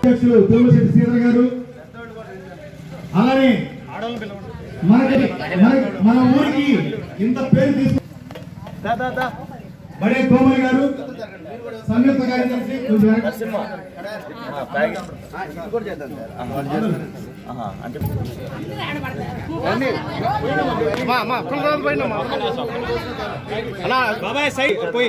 అధ్యక్షులు తుమ్మశెట్టి శ్రీధర్ గారు అలానే మనకి మన- మన ఊరికి ఇంత పేరు తీసుకు బడే కోమల్ గారు సంయుక్త కార్యదర్శి కొంచెం వెనక- బాబాయ్ సై పోయి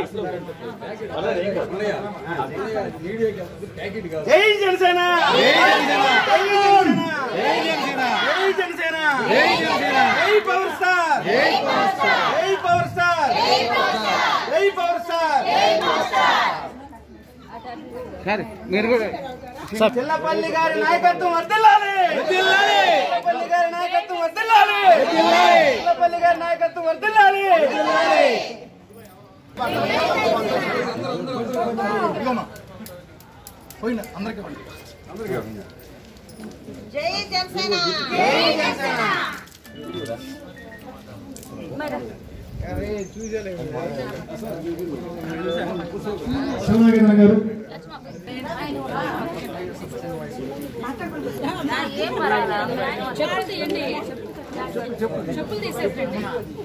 జై జనసేన జై జనసేన జై జనసేన జై జనసేన జై పవర్ స్టార్ జై పవర్ స్టార్ జై పవర్ స్టార్ జై పవర్ స్టార్ మీరు కూడా చిల్లపల్లి గారి నాయకత్వం వర్దిల్లాలి చిల్లపల్లి గారి నాయకత్వం వర్దిల్లాలి చిల్లపల్లి గారి నాయకత్వం వర్దిల్లాలి జై జనసేన జై జనసేన శివనాగేంద్ర గారు ఏం పర్వాలా చెప్పులు తీయండి చెప్పులు తీసేటండి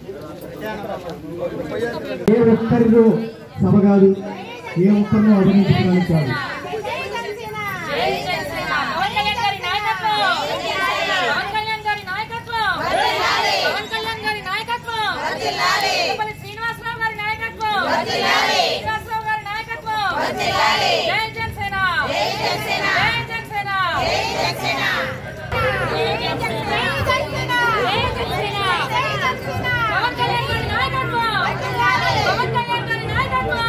ఏ ఒక్కరిలో సభ కాదు ఏ ఒక్కరినో అభినందించడానికి కాదు జై జనసేన జై జనసేన పవన్ కళ్యాణ్ గారి నాయకత్వం పవన్ కళ్యాణ్ గారి నాయకత్వం పవన్ కళ్యాణ్ గారి నాయకత్వం తిరుపతి శ్రీనివాసరావు గారి నాయకత్వం శ్రీనివాసరావు గారి నాయకత్వం జై జనసేన జై జనసేన జై జనసేన జై జనసేన జై జనసేన జై జనసేన పవన్ కళ్యాణ్ గారి నాయకత్వం పవన్ కళ్యాణ్ గారి నాయకత్వం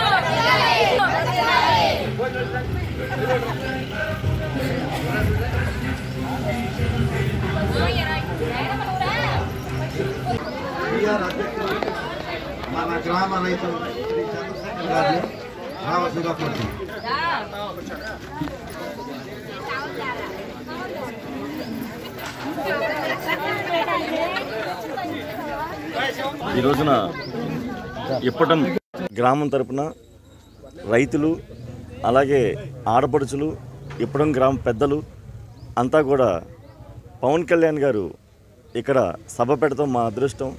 టీఆర్ అధ్యక్షులు మన గ్రామ రైతు శ్రీ చంద్రశేఖర్ గారిని రావాల్సిందిగా కోరుతున్నాం ఈ రోజున ఇప్పటం గ్రామం తరపున రైతులు అలాగే ఆడపడుచులు ఇప్పటం గ్రామ పెద్దలు అంతా కూడా పవన్ కళ్యాణ్ గారు ఇక్కడ సభ పెడతాం మా అదృష్టం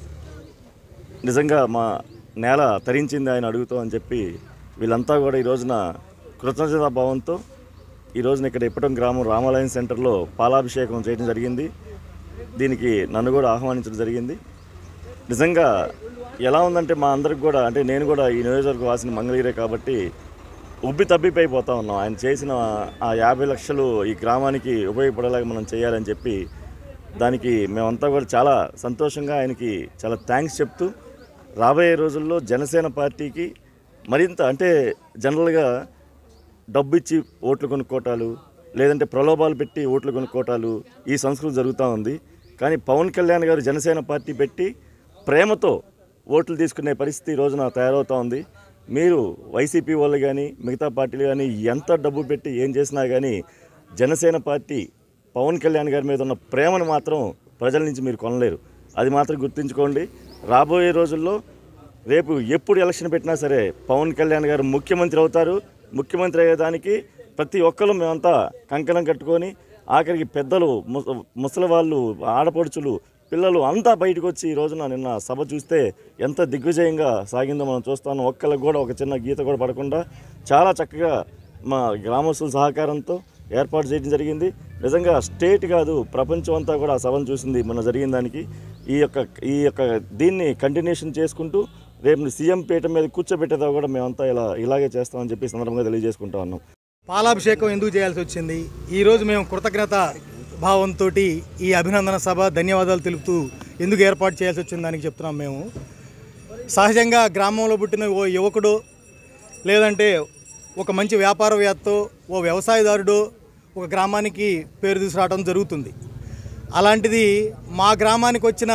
నిజంగా మా నేల తరించింది ఆయన అడుగుతాం అని చెప్పి వీళ్ళంతా కూడా ఈ రోజున కృతజ్ఞతా భావంతో ఈ రోజున ఇక్కడ ఇప్పటం గ్రామం రామాలయం సెంటర్లో పాలాభిషేకం చేయడం జరిగింది దీనికి నన్ను కూడా ఆహ్వానించడం జరిగింది నిజంగా ఎలా ఉందంటే మా అందరికి కూడా అంటే నేను కూడా ఈ నియోజకవర్గ వాసిన మంగళగిరే కాబట్టి ఉబ్బి తబ్బిపోయిపోతా ఉన్నాం ఆయన చేసిన ఆ యాభై లక్షలు ఈ గ్రామానికి ఉపయోగపడేలాగా మనం చేయాలని చెప్పి దానికి మేమంతా కూడా చాలా సంతోషంగా ఆయనకి చాలా థ్యాంక్స్ చెప్తూ రాబోయే రోజుల్లో జనసేన పార్టీకి మరింత అంటే జనరల్గా డబ్బు ఇచ్చి ఓట్లు కొనుక్కోటాలు లేదంటే ప్రలోభాలు పెట్టి ఓట్లు కొనుక్కోటాలు ఈ సంస్కృతి జరుగుతూ ఉంది కానీ పవన్ కళ్యాణ్ గారు జనసేన పార్టీ పెట్టి ప్రేమతో ఓట్లు తీసుకునే పరిస్థితి ఈ రోజున తయారవుతూ ఉంది మీరు వైసీపీ వాళ్ళు కానీ మిగతా పార్టీలు కానీ ఎంత డబ్బు పెట్టి ఏం చేసినా కానీ జనసేన పార్టీ పవన్ కళ్యాణ్ గారి మీద ఉన్న ప్రేమను మాత్రం ప్రజల నుంచి మీరు కొనలేరు అది మాత్రం గుర్తుంచుకోండి రాబోయే రోజుల్లో రేపు ఎప్పుడు ఎలక్షన్ పెట్టినా సరే పవన్ కళ్యాణ్ గారు ముఖ్యమంత్రి అవుతారు ముఖ్యమంత్రి అయ్యేదానికి ప్రతి ఒక్కరు మేమంతా కంకణం కట్టుకొని ఆఖరికి పెద్దలు ముస- ముసలి వాళ్ళు ఆడపడుచులు పిల్లలు అంతా బయటకు వచ్చి ఈ రోజున నిన్న సభ చూస్తే ఎంత దిగ్విజయంగా సాగిందో మనం చూస్తాం ఒక్కళ్ళకి కూడా ఒక చిన్న గీత కూడా పడకుండా చాలా చక్కగా మా గ్రామస్తుల సహకారంతో ఏర్పాటు చేయడం జరిగింది నిజంగా స్టేట్ కాదు ప్రపంచం అంతా కూడా ఆ సభను చూసింది మన జరిగిన దానికి ఈ యొక్క ఈ యొక్క దీన్ని కంటిన్యూషన్ చేసుకుంటూ రేపు సీఎం పీఠ మీద కూర్చోబెట్టేదా కూడా మేమంతా ఇలా ఇలాగే చేస్తామని చెప్పి ఈ సందర్భంగా తెలియజేసుకుంటా ఉన్నాం పాలాభిషేకం ఎందుకు చేయాల్సి వచ్చింది ఈరోజు మేము కృతజ్ఞత భావంతో ఈ అభినందన సభ ధన్యవాదాలు తెలుపుతూ ఎందుకు ఏర్పాటు చేయాల్సి వచ్చింది దానికి చెప్తున్నాం మేము సహజంగా గ్రామంలో పుట్టిన ఓ యువకుడు లేదంటే ఒక మంచి వ్యాపారవేత్తో ఓ వ్యవసాయదారుడు ఒక గ్రామానికి పేరు తీసుకురావడం జరుగుతుంది అలాంటిది మా గ్రామానికి వచ్చిన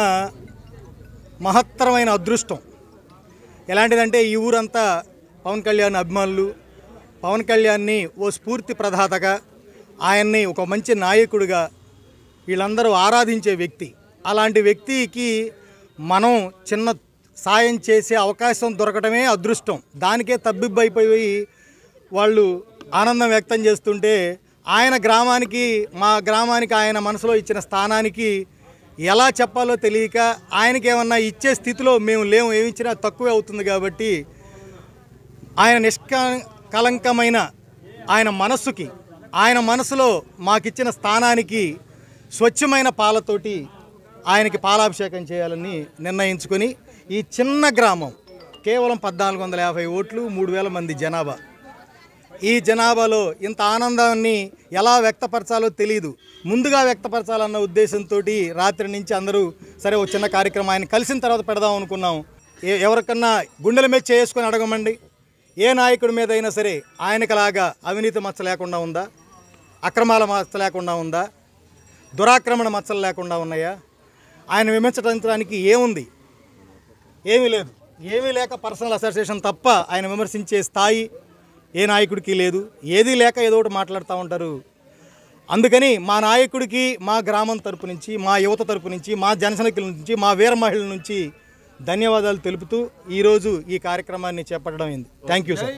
మహత్తరమైన అదృష్టం ఎలాంటిదంటే ఈ ఊరంతా పవన్ కళ్యాణ్ అభిమానులు పవన్ కళ్యాణ్ని ఓ స్ఫూర్తి ప్రదాతగా ఆయన్ని ఒక మంచి నాయకుడిగా వీళ్ళందరూ ఆరాధించే వ్యక్తి అలాంటి వ్యక్తికి మనం చిన్న సాయం చేసే అవకాశం దొరకటమే అదృష్టం దానికే తబ్బిబ్బైపోయి వాళ్ళు ఆనందం వ్యక్తం చేస్తుంటే ఆయన గ్రామానికి మా గ్రామానికి ఆయన మనసులో ఇచ్చిన స్థానానికి ఎలా చెప్పాలో తెలియక ఆయనకి ఏమన్నా ఇచ్చే స్థితిలో మేము లేము ఏమి ఇచ్చినా తక్కువే అవుతుంది కాబట్టి ఆయన నిష్కలంకమైన ఆయన మనస్సుకి ఆయన మనసులో మాకిచ్చిన స్థానానికి స్వచ్ఛమైన పాలతోటి ఆయనకి పాలాభిషేకం చేయాలని నిర్ణయించుకొని ఈ చిన్న గ్రామం కేవలం పద్నాలుగు వందల యాభై ఓట్లు మూడు వేల మంది జనాభా ఈ జనాభాలో ఇంత ఆనందాన్ని ఎలా వ్యక్తపరచాలో తెలియదు ముందుగా వ్యక్తపరచాలన్న ఉద్దేశంతో రాత్రి నుంచి అందరూ సరే ఒక చిన్న కార్యక్రమం ఆయన కలిసిన తర్వాత పెడదాం అనుకున్నాం ఏ- ఎవరికన్నా గుండెల మీద చేసుకొని అడగమండి ఏ నాయకుడి మీద అయినా సరే ఆయనకలాగా అవినీతి మచ్చ లేకుండా ఉందా అక్రమాల మచ్చ లేకుండా ఉందా దురాక్రమణ మచ్చలు లేకుండా ఉన్నాయా ఆయన విమర్శించడానికి ఏముంది ఏమీ లేదు ఏమీ లేక పర్సనల్ అసోసియేషన్ తప్ప ఆయన విమర్శించే స్థాయి ఏ నాయకుడికి లేదు ఏదీ లేక ఏదో ఒకటి మాట్లాడుతూ ఉంటారు అందుకని మా నాయకుడికి మా గ్రామం తరపు నుంచి మా యువత తరపు నుంచి మా జనసైనికుల నుంచి మా వీర మహిళల నుంచి ధన్యవాదాలు తెలుపుతూ ఈరోజు ఈ కార్యక్రమాన్ని చేపట్టడం అయింది థ్యాంక్ యూ సార్